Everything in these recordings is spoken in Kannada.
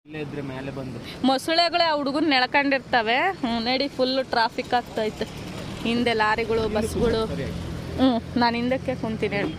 ಇಲ್ಲೇ ಇದ್ರೆ ಮೇಲೆ ಬಂದು ಮೊಸಳೆಗಳೇ ಆ ಹುಡುಗನ್ ನೆಳ್ಕೊಂಡಿರ್ತವೆ ಹ್ಞೂ ನಡಿ ಫುಲ್ ಟ್ರಾಫಿಕ್ ಆಗ್ತೈತೆ ಹಿಂದೆ ಲಾರಿಗಳು ಬಸ್ಗಳು ಹ್ಞೂ ನಾನು ಹಿಂದಕ್ಕೆ ಕುಂತೀನಿ ಹೇಳಿ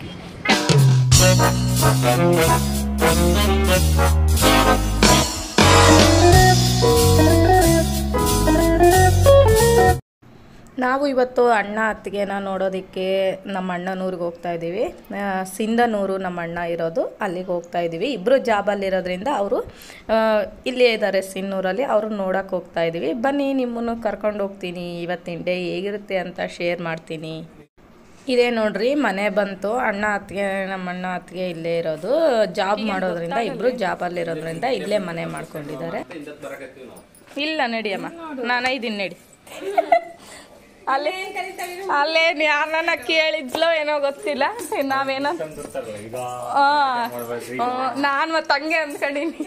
ನಾವು ಇವತ್ತು ಅಣ್ಣ ಅತ್ತಿಗೆನ ನೋಡೋದಕ್ಕೆ ನಮ್ಮ ಅಣ್ಣನೂರಿಗೆ ಹೋಗ್ತಾ ಇದ್ದೀವಿ ಆ, ಸಿಂಧನೂರು ನಮ್ಮ ಅಣ್ಣ ಇರೋದು ಅಲ್ಲಿಗೆ ಹೋಗ್ತಾ ಇದ್ದೀವಿ ಇಬ್ಬರು ಜಾಬಲ್ಲಿರೋದ್ರಿಂದ ಅವರು ಇಲ್ಲೇ ಇದ್ದಾರೆ ಸಿನ್ನೂರಲ್ಲಿ ಅವರು ನೋಡೋಕೆ ಹೋಗ್ತಾ ಇದ್ದೀವಿ ಬನ್ನಿ ನಿಮ್ಮನ್ನು ಕರ್ಕೊಂಡು ಹೋಗ್ತೀನಿ ಇವತ್ತಿನ ಡೇ ಹೇಗಿರುತ್ತೆ ಅಂತ ಶೇರ್ ಮಾಡ್ತೀನಿ ಇದೇ ನೋಡ್ರಿ ಮನೆ ಬಂತು ಅಣ್ಣ ಅತ್ತಿಗೆ ನಮ್ಮ ಅಣ್ಣ ಅತ್ತಿಗೆ ಇಲ್ಲೇ ಇರೋದು ಜಾಬ್ ಮಾಡೋದ್ರಿಂದ ಇಬ್ಬರು ಜಾಬಲ್ಲಿರೋದ್ರಿಂದ ಇಲ್ಲೇ ಮನೆ ಮಾಡ್ಕೊಂಡಿದ್ದಾರೆ ಇಲ್ಲ ನಡಿಯಮ್ಮ ನಾನು ಇದೀನಿ ನಡಿ ಅಲ್ಲೇ ಅಲ್ಲೇ ಯಾರನ್ನ ಕೇಳಿದ್ಲೋ ಏನೋ ಗೊತ್ತಿಲ್ಲ ನಾವೇನೋ ನಾನು ಮತ್ತೆ ಹಂಗೆ ಅಂದ್ಕೊಂಡೀನಿ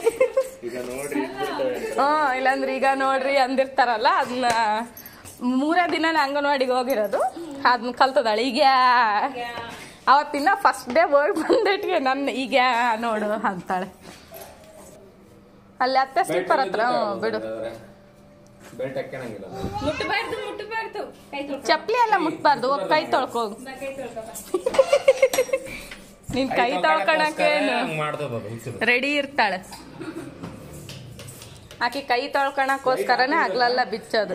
ಹ್ಞೂ ಇಲ್ಲಾಂದ್ರೆ ಈಗ ನೋಡ್ರಿ ಅಂದಿರ್ತಾರಲ್ಲ ಅದನ್ನ ಮೂರೇ ದಿನನೇ ಅಂಗನವಾಡಿಗೆ ಹೋಗಿರೋದು ಅದನ್ನ ಕಲ್ತದಾಳೆ ಈಗ ಅವತ್ತಿನ ಫಸ್ಟ್ ಡೇ ಹೋಗಿ ಬಂದಿಟ್ಟಿಗೆ ನನ್ನ ಈಗ ನೋಡು ಅಂತಾಳೆ ಅಲ್ಲಿ ಅತ್ತೆ ಸ್ಲೀಪರ್ ಹತ್ರ ಹ್ಞೂ ಬಿಡು ಬೆಲ್ಟ್ ಹಾಕ್ಯಣಂಗಿಲ್ಲ ಮುಟ್ಟಬಾರ್ದು ಮುಟ್ಟಬಾರ್ದು ಕೈ ತೊಳ್ಕೊ ಚಪ್ಲಿ ಎಲ್ಲ ಮುಟ್ಬಾರ್ದು ಹೋಗ್ ಕೈ ತೊಳ್ಕೋಗು ಕೈ ತೊಳ್ಕೊ ನಿನ್ ಕೈ ತೊಳ್ಕೊಳಕೇನು ಹಂಗ್ ಮಾಡ್ತದ ಅದು ಹುಚ್ಚದು. ರೆಡಿ ಇರ್ತಾಳೆ ಆಕಿ ಕೈ ತೊಳ್ಕೊಳಕ್ಕೋಸ್ಕರನೇ ಹಗ್ಲೆಲ್ಲ ಬಿಚ್ಚೋದು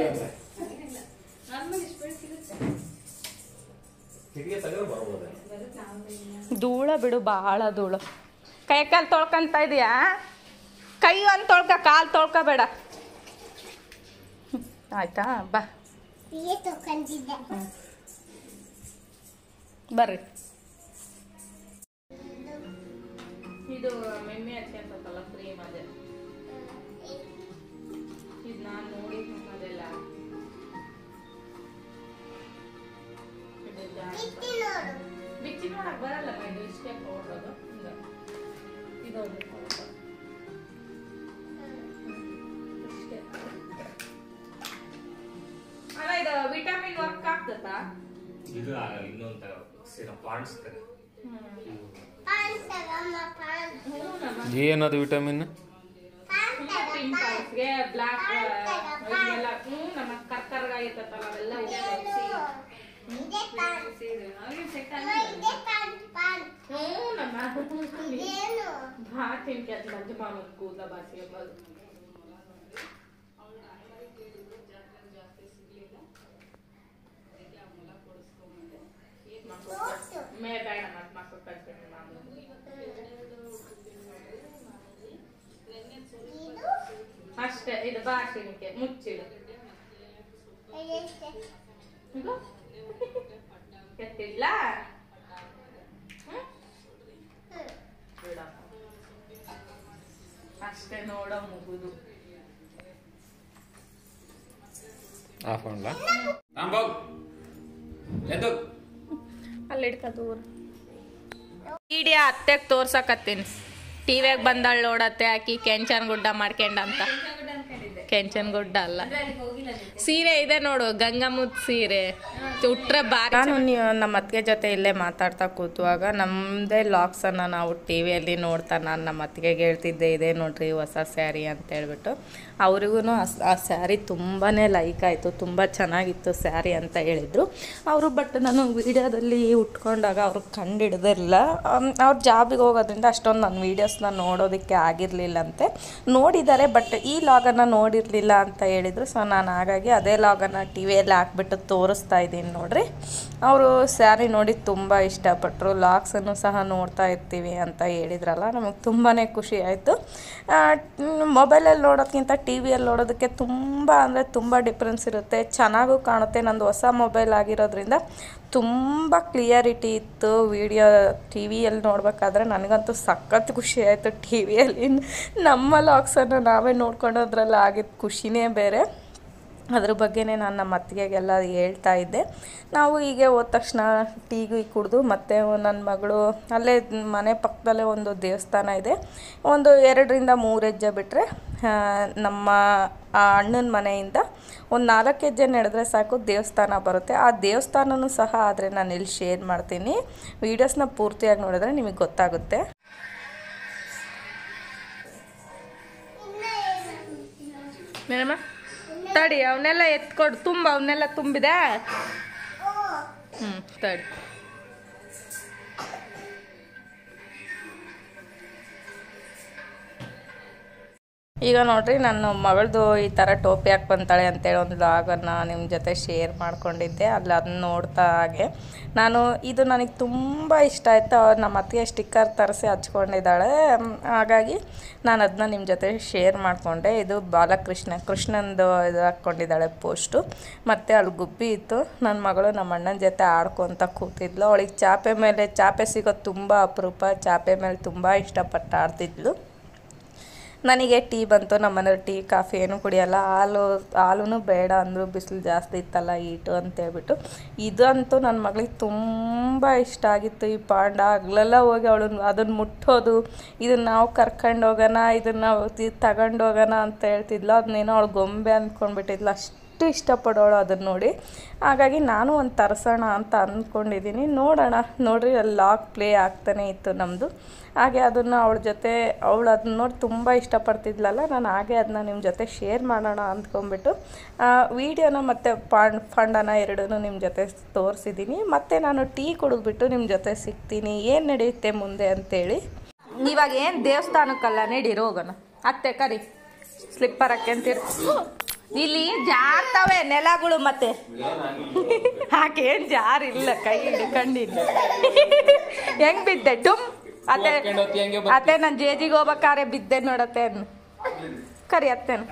ಕಿಟಕಿ ತೆಗೆದ್ರೆ ಬರ್ಬೋದು ಧೂಳ ಬಿಡು ಬಹಳ ಧೂಳು ಕೈ ಕಾಲು ತೊಳ್ಕೊಂತ ಇದೀಯಾ ಕೈ ಒಂದು ತೊಳ್ಕ ಕಾಲು ತೊಳ್ಕೊಬೇಡ ಹ್ಮ್. ಆಯ್ತಾ ಬಾ ಹ್ಮ್. ಬರ್ರಿ ಇದು ಮೆಮ್ಮೆ ಹಚ್ಕೊಂತಲ್ಲ ಕ್ರೀಮ್ ಅದೇ ಇದು ನಾನು ನೋಡಿ ಅದೆಲ್ಲ ಬಿಚ್ಚಿ ನೋಡಕ್ ಬರಲ್ಲ ಇದು ಇಷ್ಟೇ ಪೌಡರ್ ಅದು ಹಿಂಗ ಇದೊಂದು powder. ಇಷ್ಟೇ. ಅಣ್ಣ ಇದು ವಿಟಮಿನ್ ವರ್ಕ್ ಆಗ್ತದಾ ಇದು ಆಗಲ್ಲ ಇನ್ನೊಂದು ಸಿರ ಪಾಂಡ್ಸ್ ಏನದು ವಿಟಮಿನ್ ಪಿಂಪಲ್ಸ್ಗೆ ಬ್ಲಾಕ್ ಇದೆಲ್ಲ ಹ್ಞೂ ನಮ್ಮ ಕರ್ಕರ್ಗ ಆಗಿರ್ತಲ್ಲ ಅವೆಲ್ಲ ಹ್ಞೂ ನಮ್ಮ ಬಾ ತಿನ್ಕೆ ಅದು ಮಂಜು ಮಾಮನ ಕೂದಲ ಬಾಸಿ ಎಂಬುದು ಮೇ ಬೇಡ ಮತ್ತೆ ಮಕ್ಕಳು ಕಳ್ಸ್ತೀನಿ ಮಾಮೂಲಿ ಅಷ್ಟೇ ಇದು ಬಾಸಿನಿಕೆ ಮುಚ್ಚಿಡು ಇದು? ಎತ್ತಿಡ್ಲಾ ಹ್ಮ್? ಬಿಡಪ್ಪ. ಅಷ್ಟೇ ನೋಡೋ ಮುಗುದು ಆಫ್ ಮಾಡ್ಲಾ ರಾಂಬಾಬ್ ಎದ್ದು ಅಲ್ಲಿ ಇಡ್ಕ ದೂರ ವಿಡಿಯೋ ಅತ್ತೆಗೆ ತೋರ್ಸಕತ್ತೀನಿ ಟಿವಿಯಾಗ ಬಂದಾಳ ನೋಡತ್ತೆ ಆಕಿ ಕೆಂಚನ್ ಗುಡ್ಡ ಮಾಡ್ಕೊಂಡ ಅಂತ ಕೆಂಚನ್ ಗುಡ್ಡ ಅಲ್ಲ ಸೀರೆ ಇದೆ ನೋಡು ಗಂಗಮ್ಮದ್ ಸೀರೆ ಉಟ್ರೆ ಬಾರಿ ನಾನು ನಮ್ಮ ಅತ್ತಿಗೆ ಜೊತೆ ಇಲ್ಲೇ ಮಾತಾಡ್ತಾ ಕೂತುವಾಗ ನಮ್ಮದೇ ಲಾಕ್ಸನ್ನು ನಾವು ಟಿ ವಿಯಲ್ಲಿ ನೋಡ್ತಾ ನಾನು ನಮ್ಮ ಅತ್ತಿಗೆಗೆ ಹೇಳ್ತಿದ್ದೆ ಇದೆ ನೋಡ್ರಿ ಹೊಸ ಸ್ಯಾರಿ ಅಂತ ಹೇಳ್ಬಿಟ್ಟು ಅವ್ರಿಗೂ ಆ ಸ್ಯಾರಿ ತುಂಬಾ ಲೈಕ್ ಆಯಿತು ತುಂಬ ಚೆನ್ನಾಗಿತ್ತು ಸ್ಯಾರಿ ಅಂತ ಹೇಳಿದರು ಅವರು ಬಟ್ ನಾನು ವೀಡಿಯೋದಲ್ಲಿ ಉಟ್ಕೊಂಡಾಗ ಅವರು ಕಂಡಿಡ್ದಿರಲಿಲ್ಲ ಅವ್ರ ಜಾಬಿಗೆ ಹೋಗೋದ್ರಿಂದ ಅಷ್ಟೊಂದು ನನ್ನ ವೀಡಿಯೋಸ್ನ ನೋಡೋದಕ್ಕೆ ಆಗಿರಲಿಲ್ಲಂತೆ ನೋಡಿದ್ದಾರೆ ಬಟ್ ಈ ಲಾಗನ್ನು ನೋಡಿರಲಿಲ್ಲ ಅಂತ ಹೇಳಿದರು ಸೊ ನಾನು ಹಾಗಾಗಿ ಅದೇ ಲಾಗನ್ನು ಟಿ ವಿಯಲ್ಲಿ ಹಾಕ್ಬಿಟ್ಟು ತೋರಿಸ್ತಾ ಇದ್ದೀನಿ ನೋಡ್ರಿ ಅವರು ಸ್ಯಾರಿ ನೋಡಿ ತುಂಬ ಇಷ್ಟಪಟ್ಟರು ಲಾಗ್ಸನ್ನು ಸಹ ನೋಡ್ತಾ ಇರ್ತೀವಿ ಅಂತ ಹೇಳಿದ್ರಲ್ಲ ನಮಗೆ ತುಂಬಾ ಖುಷಿ ಆಯಿತು ಮೊಬೈಲಲ್ಲಿ ನೋಡೋದಕ್ಕಿಂತ ಟಿ ವಿಯಲ್ಲಿ ನೋಡೋದಕ್ಕೆ ತುಂಬ ಅಂದರೆ ತುಂಬ ಡಿಫ್ರೆನ್ಸ್ ಇರುತ್ತೆ ಚೆನ್ನಾಗೂ ಕಾಣುತ್ತೆ ನಂದು ಹೊಸ ಮೊಬೈಲ್ ಆಗಿರೋದ್ರಿಂದ ತುಂಬ ಕ್ಲಿಯರಿಟಿ ಇತ್ತು ವಿಡಿಯೋ ಟಿ ವಿಯಲ್ಲಿ ನೋಡ್ಬೇಕಾದ್ರೆ ನನಗಂತೂ ಸಖತ್ ಖುಷಿ ಆಯಿತು ಟಿ ವಿಯಲ್ಲಿ ನಮ್ಮ ಲಾಗ್ಸನ್ನು ನಾವೇ ನೋಡ್ಕೊಳೋದ್ರಲ್ಲಿ ಆಗಿದ್ದ ಖುಷಿನೇ ಬೇರೆ ಅದ್ರ ಬಗ್ಗೆನೇ ನಾನು ನಮ್ಮ ಅತ್ತಿಗೆಗೆಲ್ಲ ಹೇಳ್ತಾ ಇದ್ದೆ ನಾವು ಹೀಗೆ ಹೋದ ತಕ್ಷಣ ಟೀ ಗಿ ಕುಡಿದು ಮತ್ತೆ ನನ್ನ ಮಗಳು ಅಲ್ಲೇ ಮನೆ ಪಕ್ಕದಲ್ಲೇ ಒಂದು ದೇವಸ್ಥಾನ ಇದೆ ಒಂದು ಎರಡರಿಂದ ಮೂರು ಹೆಜ್ಜೆ ಬಿಟ್ಟರೆ ನಮ್ಮ ಆ ಅಣ್ಣನ ಮನೆಯಿಂದ ಒಂದು ನಾಲ್ಕು ಹೆಜ್ಜೆ ನಡೆದ್ರೆ ಸಾಕು ದೇವಸ್ಥಾನ ಬರುತ್ತೆ ಆ ದೇವಸ್ಥಾನನೂ ಸಹ ಆದರೆ ನಾನು ಇಲ್ಲಿ ಶೇರ್ ಮಾಡ್ತೀನಿ ವೀಡಿಯೋಸ್ನ ಪೂರ್ತಿಯಾಗಿ ನೋಡಿದ್ರೆ ನಿಮಗೆ ಗೊತ್ತಾಗುತ್ತೆ ಏನಮ್ಮ ತಡಿ ಅವನ್ನೆಲ್ಲ ಎತ್ಕೊಡು ತುಂಬ ಅವನ್ನೆಲ್ಲ ತುಂಬಿದೆ ಹ್ಞೂ ತಡಿ ಈಗ ನೋಡ್ರಿ ನನ್ನ ಮಗಳದು ಈ ಥರ ಟೋಪಿ ಹಾಕಿ ಬಂತಾಳೆ ಅಂತೇಳಿ ಒಂದು ಲಾಗನ್ನು ನಿಮ್ಮ ಜೊತೆ ಶೇರ್ ಮಾಡ್ಕೊಂಡಿದ್ದೆ ಅಲ್ಲಿ ಅದನ್ನ ನೋಡ್ತಾ ಹಾಗೆ ನಾನು ಇದು ನನಗೆ ತುಂಬ ಇಷ್ಟ ಆಯಿತು ಅವ್ರು ನಮ್ಮ ಅತ್ತಿಗೆ ಸ್ಟಿಕ್ಕರ್ ತರಿಸಿ ಹಚ್ಕೊಂಡಿದ್ದಾಳೆ ಮ್, ಹಾಗಾಗಿ ನಾನು ಅದನ್ನ ನಿಮ್ಮ ಜೊತೆ ಶೇರ್ ಮಾಡಿಕೊಂಡೆ ಇದು ಬಾಲಕೃಷ್ಣ ಕೃಷ್ಣಂದು ಇದು ಹಾಕ್ಕೊಂಡಿದ್ದಾಳೆ ಪೋಸ್ಟು ಮತ್ತು ಅಲ್ಲಿ ಗುಬ್ಬಿ ಇತ್ತು ನನ್ನ ಮಗಳು ನಮ್ಮ ಅಣ್ಣನ ಜೊತೆ ಆಡ್ಕೊತ ಕೂತಿದ್ಲು ಅವಳಿಗೆ ಚಾಪೆ ಮೇಲೆ ಚಾಪೆ ಸಿಗೋದು ತುಂಬ ಅಪರೂಪ ಚಾಪೆ ಮೇಲೆ ತುಂಬ ಇಷ್ಟಪಟ್ಟು ಆಡ್ತಿದ್ಲು ನನಗೆ ಟೀ ಬಂತು ನಮ್ಮ ಮನೇಲಿ ಟೀ ಕಾಫಿ ಏನು ಕುಡಿಯಲ್ಲ ಹಾಲು ಹಾಲು ಬೇಡ ಅಂದರು ಬಿಸಿಲು ಜಾಸ್ತಿ ಇತ್ತಲ್ಲ ಈಟು ಅಂತೇಳ್ಬಿಟ್ಟು ಇದಂತೂ ನನ್ನ ಮಗಳಿಗೆ ತುಂಬ ಇಷ್ಟ ಆಗಿತ್ತು ಈ ಪಾಂಡ ಹಗ್ಲೆಲ್ಲ ಹೋಗಿ ಅವಳು ಅದನ್ನು ಮುಟ್ಟೋದು ಇದನ್ನು ನಾವು ಕರ್ಕೊಂಡು ಹೋಗೋಣ ಇದನ್ನು ನಾವು ತಗೊಂಡು ಹೋಗೋಣ ಅಂತ ಹೇಳ್ತಿದ್ಲು ಅದನ್ನೇನೋ ಅವಳು ಗೊಂಬೆ ಅಂದ್ಕೊಂಡ್ಬಿಟ್ಟಿದ್ಲು ಅಷ್ಟು ಇಷ್ಟಪಡೋಳು ಅದನ್ನು ನೋಡಿ ಹಾಗಾಗಿ ನಾನು ಒಂದು ತರಿಸೋಣ ಅಂತ ಅಂದ್ಕೊಂಡಿದ್ದೀನಿ ನೋಡೋಣ ನೋಡ್ರಿ ಅಲ್ಲಿ ಲಾಕ್ ಪ್ಲೇ ಆಗ್ತಾನೆ ಇತ್ತು ನಮ್ಮದು ಹಾಗೆ ಅದನ್ನು ಅವಳ ಜೊತೆ ಅವಳು ಅದನ್ನ ನೋಡಿ ತುಂಬ ಇಷ್ಟಪಡ್ತಿದ್ಲಲ್ಲ ನಾನು ಹಾಗೆ ಅದನ್ನ ನಿಮ್ಮ ಜೊತೆ ಶೇರ್ ಮಾಡೋಣ ಅಂದ್ಕೊಂಡ್ಬಿಟ್ಟು ವೀಡಿಯೋನ ಮತ್ತು ಪಾಂಡ್ ಫಂಡನ ಎರಡೂ ನಿಮ್ಮ ಜೊತೆ ತೋರಿಸಿದ್ದೀನಿ ಮತ್ತು ನಾನು ಟೀ ಕುಡಿದ್ಬಿಟ್ಟು ನಿಮ್ಮ ಜೊತೆ ಸಿಗ್ತೀನಿ ಏನು ನಡೆಯುತ್ತೆ ಮುಂದೆ ಅಂತೇಳಿ ಇವಾಗ ಏನು ದೇವಸ್ಥಾನಕ್ಕಲ್ಲ ನಡೀರಿ ಹೋಗೋಣ ಅತ್ತೆ ಕರಿ ಸ್ಲಿಪ್ಪರ್ ಹಾಕ್ಯಂತೀರಿ ಇಲ್ಲಿ ಜಾರ್ತಾವೆ ನೆಲಗಳು ಮತ್ತೆ ಹಾಕೇನ್ ಜಾರ್ ಇಲ್ಲ ಕೈ ಹಿಡ್ಕೊಂಡಿಲ್ಲ ಹೆಂಗ್ ಬಿದ್ದೆ ಡುಮ್ ಅತ್ತೆ ಅತ್ತೆ ನಾನು ಜೇಜಿಗೆ ಹೋಗ್ಬೇಕಾರೆ ಬಿದ್ದೆ ನೋಡತ್ತೆ ಅದ್ನ ಕರಿ ಅತ್ತೇನು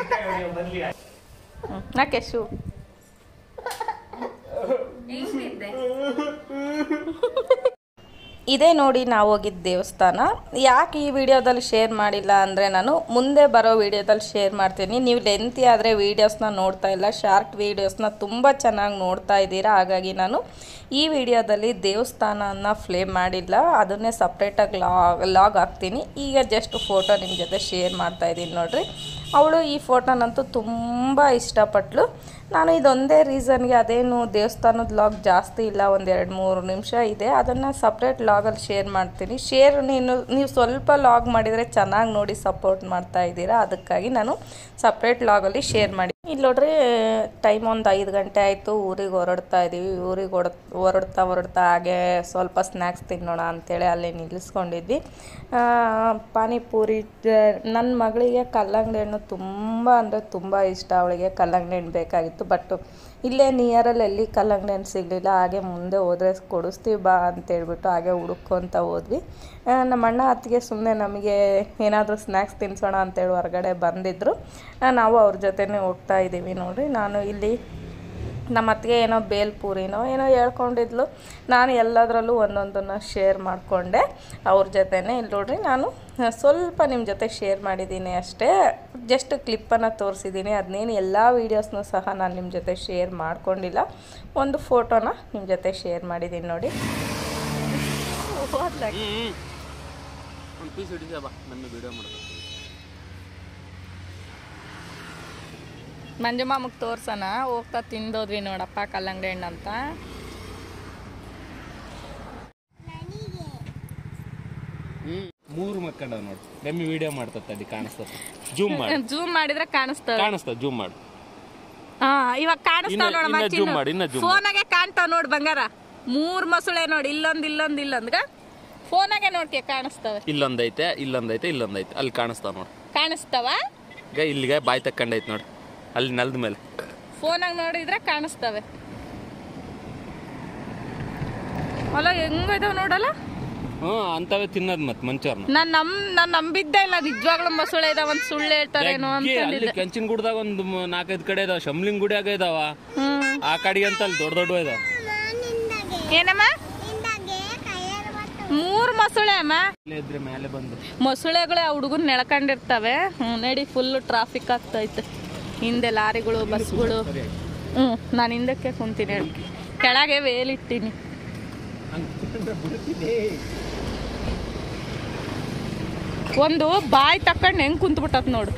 ನಾಕೆ ಶೂ ಇದೇ ನೋಡಿ ನಾವು ಹೋಗಿದ್ದ ದೇವಸ್ಥಾನ ಯಾಕೆ ಈ ವಿಡಿಯೋದಲ್ಲಿ ಶೇರ್ ಮಾಡಿಲ್ಲ ಅಂದರೆ ನಾನು ಮುಂದೆ ಬರೋ ವಿಡಿಯೋದಲ್ಲಿ ಶೇರ್ ಮಾಡ್ತೀನಿ ನೀವು ಲೆಂತಿ ಆದರೆ ವೀಡಿಯೋಸ್ನ ನೋಡ್ತಾ ಇಲ್ಲ ಶಾರ್ಟ್ ವೀಡಿಯೋಸ್ನ ತುಂಬ ಚೆನ್ನಾಗಿ ನೋಡ್ತಾ ಇದ್ದೀರಾ ಹಾಗಾಗಿ ನಾನು ಈ ವಿಡಿಯೋದಲ್ಲಿ ದೇವಸ್ಥಾನನ ಫ್ಲೇ ಮಾಡಿಲ್ಲ ಅದನ್ನೇ ಸಪ್ರೇಟಾಗಿ ಲಾಗ್ ಲಾಗ್ ಹಾಕ್ತೀನಿ ಈಗ ಜಸ್ಟ್ ಫೋಟೋ ನಿಮ್ಮ ಜೊತೆ ಶೇರ್ ಮಾಡ್ತಾ ಇದ್ದೀನಿ ನೋಡ್ರಿ ಅವಳು ಈ ಫೋಟೋನಂತೂ ತುಂಬ ಇಷ್ಟಪಟ್ಲು ನಾನು ಇದೊಂದೇ ರೀಸನ್ಗೆ ಅದೇನು ದೇವಸ್ಥಾನದ ಲಾಗ್ ಜಾಸ್ತಿ ಇಲ್ಲ ಒಂದು ಎರಡು ಮೂರು ನಿಮಿಷ ಇದೆ ಅದನ್ನು ಸಪ್ರೇಟ್ ಲಾಗಲ್ಲಿ ಶೇರ್ ಮಾಡ್ತೀನಿ ಶೇರ್ ನೀನು ನೀವು ಸ್ವಲ್ಪ ಲಾಗ್ ಮಾಡಿದರೆ ಚೆನ್ನಾಗಿ ನೋಡಿ ಸಪೋರ್ಟ್ ಮಾಡ್ತಾ ಇದ್ದೀರಾ ಅದಕ್ಕಾಗಿ ನಾನು ಸಪ್ರೇಟ್ ಲಾಗಲ್ಲಿ ಶೇರ್ ಮಾಡಿ ಇಲ್ಲಿ ನೋಡ್ರಿ ಟೈಮ್ ಒಂದು ಐದು ಗಂಟೆ ಆಯಿತು ಊರಿಗೆ ಹೊರಡ್ತಾ ಇದ್ದೀವಿ ಊರಿಗೆ ಹೊಡ ಹೊರಡ್ತಾ ಹೊರಡ್ತಾ ಹಾಗೆ ಸ್ವಲ್ಪ ಸ್ನ್ಯಾಕ್ಸ್ ತಿನ್ನೋಣ ಅಂತೇಳಿ ಅಲ್ಲೇ ನಿಲ್ಲಿಸ್ಕೊಂಡಿದ್ವಿ ಆ, ಪಾನಿಪೂರಿ ನನ್ನ ಮಗಳಿಗೆ ಕಲ್ಲಂಗಡಿ ಹಣ್ಣು ತುಂಬ ಅಂದರೆ ತುಂಬ ಇಷ್ಟ ಅವಳಿಗೆ ಕಲ್ಲಂಗಡಿ ಹಣ್ಣು ಬೇಕಾಗಿತ್ತು ಬಟ್ ಇಲ್ಲೇ ನಿಯರಲ್ಲಿ ಎಲ್ಲಿ ಕಲ್ಲಂಗಡಿ ಹಣ್ಣು ಸಿಗಲಿಲ್ಲ ಹಾಗೆ ಮುಂದೆ ಹೋದರೆ ಕೊಡಿಸ್ತೀವಿ ಬಾ ಅಂತೇಳ್ಬಿಟ್ಟು ಹಾಗೆ ಹುಡುಕೊಂತ ಹೋದ್ವಿ ಆ, ನಮ್ಮ ಅಣ್ಣ ಅತ್ತಿಗೆ ಸುಮ್ಮನೆ ನಮಗೆ ಏನಾದರೂ ಸ್ನ್ಯಾಕ್ಸ್ ತಿನ್ಸೋಣ ಅಂತೇಳಿ ಹೊರಗಡೆ ಬಂದಿದ್ದರು ಆ, ನಾವು ಅವ್ರ ಜೊತೆನೇ ಹೋಗ್ತಾ ಇದ್ದೀವಿ ನೋಡ್ರಿ ನಾನು ಇಲ್ಲಿ ನಮ್ಮ ಅತ್ತಿಗೆ ಏನೋ ಬೇಲ್ಪೂರಿನೋ ಏನೋ ಹೇಳ್ಕೊಂಡಿದ್ಲು ನಾನು ಎಲ್ಲದರಲ್ಲೂ ಒಂದೊಂದನ್ನು ಶೇರ್ ಮಾಡಿಕೊಂಡೆ ಅವ್ರ ಜೊತೆನೇ ಇಲ್ಲಿ ನೋಡ್ರಿ ನಾನು ಸ್ವಲ್ಪ ನಿಮ್ಮ ಜೊತೆ ಶೇರ್ ಮಾಡಿದ್ದೀನಿ ಅಷ್ಟೇ ಜಸ್ಟ್ ಕ್ಲಿಪ್ಪನ್ನು ತೋರಿಸಿದ್ದೀನಿ ಅದನ್ನೇನು ಎಲ್ಲ ವೀಡಿಯೋಸ್ನೂ ಸಹ ನಾನು ನಿಮ್ಮ ಜೊತೆ ಶೇರ್ ಮಾಡ್ಕೊಂಡಿಲ್ಲ ಒಂದು ಫೋಟೋನ ನಿಮ್ಮ ಜೊತೆ ಶೇರ್ ಮಾಡಿದ್ದೀನಿ ನೋಡಿ ಒಂದು ಪೀಸ್ ಹಿಡಿದ ಬಾ ನನ್ನ ವಿಡಿಯೋ ಮಾಡ್ಬೇಕು ಮಂಜು ಮಾಮಗ್ ತೋರ್ಸೋಣ ಹೋಗ್ತಾ ತಿಂದೋದ್ವಿ ನೋಡಪ್ಪ ಕಲ್ಲಂಗಡಿ ಹಣ್ಣು ಅಂತ ಮೂರು ಮಕ್ಕಂಡ ನೋಡಿ ಬೆಮ್ಮಿ ವಿಡಿಯೋ ಮಾಡ್ತದ ತಡಿ ಕಾಣಿಸ್ತದ ಜೂಮ್ ಮಾಡಿ ಜೂಮ್ ಮಾಡಿದ್ರೆ ಕಾಣಿಸ್ತವೆ ಕಾಣಿಸ್ತದ ಜೂಮ್ ಮಾಡು ಹಾ ಇವಾಗ ಕಾಣಿಸ್ತಾವ ಇನ್ನ- ನೋಡ ಇನ್ನ zoom ಮಾಡು, ಇನ್ನ zoom ಫೋನಾಗೆ ಕಾಣ್ತಾವ ನೋಡ್ ಬಂಗಾರ ಮೂರ್ ಮಸುಳೆ ನೋಡಿ ಇಲ್ಲೊಂದ್ ಇಲ್ಲೊಂದ್ ಇಲ್ಲೊಂದ್ಗ ಫೋನಾಗೆ ನೋಡ್ತೀಯ ಕಾಣಿಸ್ತವೆ ಇಲ್ಲೊಂದೈತೆ ಇಲ್ಲೊಂದೈತೆ ಇಲ್ಲೊಂದೈತೆ ಅಲ್ಲಿ ಕಾಣಿಸ್ತಾವ ನೋಡಿ ಕಾಣಿಸ್ತಾವ ಈಗ ಇಲ್ಲಿಗೆ ಬಾಯಿ ತಕ್ಕಂಡೈತೆ ನೋಡಿ ಅಲ್ಲಿ ನೆಲದ ಮೇಲೆ ಫೋನಾಗ ನೋಡಿದ್ರೆ ಕಾಣಿಸ್ತವೆ ಅಲ್ಲ ಹೆಂಗಿದಾವ್ ನೋಡಲ್ಲ ಹ್ಞೂ ಅಂತವೇ ತಿನ್ನೋದು ಮತ್ತೆ ಮಂಚವ್ರನ್ನ ನಾನ್ ನಮ್ ನಾನ್ ನಂಬಿದ್ದೆ ಇಲ್ಲ ನಿಜವಾಗ್ಲೂ ಮಸುಳೆ ಇದಾವ ಒಂದ್ ಸುಳ್ಳು ಹೇಳ್ತಾರೇನೋ ಅಲ್ಲಿ ಅಂತಂದಿದ್ದೆ ಕೆಂಚಿನ ಗುಡ್ದಾಗ ಒಂದು ಮ- ನಾಲ್ಕೈದು ಕಡೆ ಇದಾವ ಶಮ್ಲಿಂಗ್ ಗುಡಿಯಾಗ ಇದಾವ ಹ್ಮ್ ಆ ಕಡೆಗೆ ಅಂತ ಅಲ್ಲಿ ದೊಡ್ಡ ದೊಡ್ಡ ಇದಾವ ಏನಮ್ಮ ಮೂರ್ ಮಸುಳೆ ಅಮ್ಮ ಇಲ್ಲೇ ಇದ್ರೆ ಮೇಲೆ ಬಂದು ಮೊಸಳೆಗಳು ಆ ಹುಡುಗನ್ ನೆಳ್ಕೊಂಡಿರ್ತವೆ ಹ್ಞೂ ನಡಿ ಫುಲ್ ಟ್ರಾಫಿಕ್ ಆಗ್ತೈತೆ ಹಿಂದೆ ಲಾರಿಗಳು ಬಸ್ಗಳು ಹ್ಞೂ ನಾನು ಹಿಂದಕ್ಕೆ ಕುಂತೀನಿ ಹೇಳಿ ಕೆಳಗೆ ವೇಲಿಟ್ಟಿನಿ ಒಂದು ಬಾಯಿ ತಕ್ಕಂಡು ಹೆಂಗ್ ಕುಂತ್ಬಿಟ್ಟತ್ ನೋಡು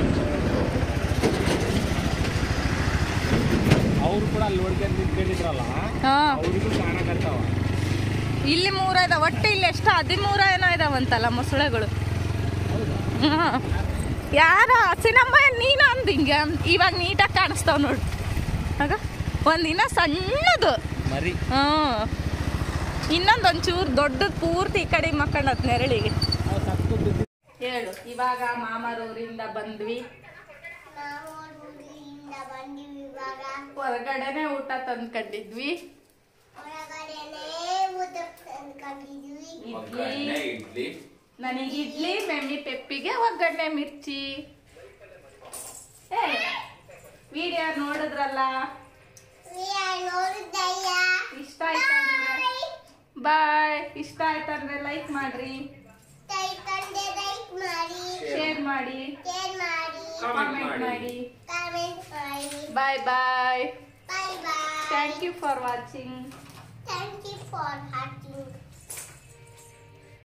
ಅವ್ರು ಕೂಡ ಅಲ್ಲಿ ನೋಡ್ಕೊಂಡು ನಿಂತ್ಕೊಂಡಿದ್ರಲ್ಲ ಹಾ ಅವ್ರಿಗೂ ಕಾಣಕತ್ತಾವ ಇಲ್ಲಿ ಮೂರ ಇದಾವ ಒಟ್ಟು ಇಲ್ಲಿ ಎಷ್ಟು ಹದಿಮೂರ ಏನೋ ಇದಾವಂತಲ್ಲ ಮೊಸಳೆಗಳು ಹ್ಮ್. ಯಾರ ಸಿನಮ್ಮ ನೀನು ಅಂದ್ ಹಿಂಗೆ ಇವಾಗ ನೀಟಾಗಿ ಕಾಣಿಸ್ತಾವ ನೋಡು ಆಗ ಒಂದಿನ ಸಣ್ಣದು ಮರಿ ಹ್ಞೂ ಇನ್ನೊಂದು ಒಂಚೂರು ದೊಡ್ಡದು ಪೂರ್ತಿ ಈ ಕಡೆ ಮಕ್ಕಳದ್ ನೆರಳಿಗೆ ಹೇಳು ಇವಾಗ ಮಾಮರೂರಿಂದ ಬಂದ್ವಿ ನಾವು ಊರಿಂದ ಬಂದಿವಿ ಇವಾಗ ಹೊರಗಡೆನೆ ಊಟ ತಂದ್ಕೊಂಡಿದ್ವಿ ಹೊರಗಡೆನೇ ಊಟ ತಂದ್ಕೊಂಡಿದ್ವಿ ಇಡ್ಲಿ ನನಗೆ ಇಡ್ಲಿ ಮೆಮ್ಮಿ ಪೆಪ್ಪಿಗೆ ಒಗ್ಗರಣೆ ಮಿರ್ಚಿ ಏ ವಿಡಿಯೋ ನೋಡಿದ್ರಲ್ಲ ನೋಡಿದ್ದಯ್ಯ ಇಷ್ಟ ಆಯ್ತಂದ್ರೆ ಬಾಯ್ ಇಷ್ಟ ಆಯ್ತಂದ್ರೆ ಲೈಕ್ ಮಾಡ್ರಿ ಕೈ ತಂದೆ ಲೈಕ್ ಮಾಡಿ ಶೇರ್ ಮಾಡಿ ಶೇರ್ ಮಾಡಿ ಕಾಮೆಂಟ್ ಮಾಡಿ ಕಾಮೆಂಟ್ ಮಾಡಿ bye bye bye bye thank you for watching thank you for watching